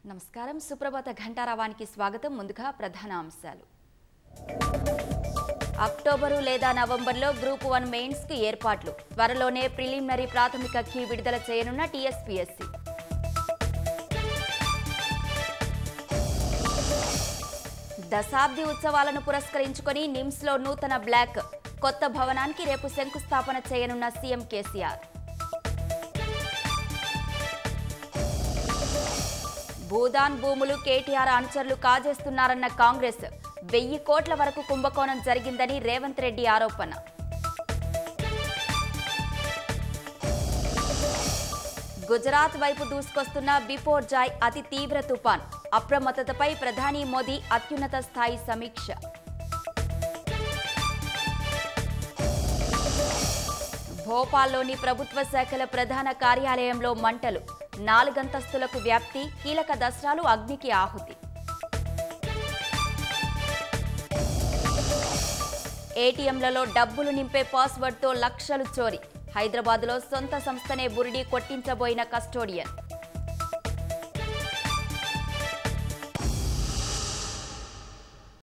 నమస్కారం సుప్రభాత ఘంటారావానికి స్వాగతం ముందుగా ప్రధాన అంశాలు అక్టోబరు లేదా నవంబర్లో గ్రూప్ వన్ మెయిన్స్ కి ఏర్పాట్లు త్వరలోనే ప్రిలిమినరీ ప్రాథమిక కీ విడుదల చేయనున్న టీఎస్పీఎస్సీ దశాబ్ది ఉత్సవాలను పురస్కరించుకొని నిమ్స్లో నూతన బ్లాక్ కొత్త భవనానికి రేపు శంకుస్థాపన చేయనున్న సీఎం కేసీఆర్ భూదాన్ భూములు కేటీఆర్ అనుచరులు కాజేస్తున్నారన్న కాంగ్రెస్ వెయ్యి కోట్ల వరకు కుంభకోణం జరిగిందని రేవంత్ రెడ్డి ఆరోపణ గుజరాత్ వైపు దూసుకొస్తున్న బిఫోర్ జాయ్ అతి తీవ్ర తుపాన్ అప్రమత్తతపై ప్రధాని మోదీ అత్యున్నత స్థాయి సమీక్ష భోపాల్లోని ప్రభుత్వ శాఖల ప్రధాన కార్యాలయంలో మంటలు నాలుగంతస్తులకు వ్యాప్తి కీలక దసరాలు అగ్నికి ఆహుతి ఏటీఎంలలో డబ్బులు నింపే పాస్వర్డ్తో లక్షలు చోరీ హైదరాబాద్లో సొంత సంస్థనే బురిడి కొట్టించబోయిన కస్టోడియన్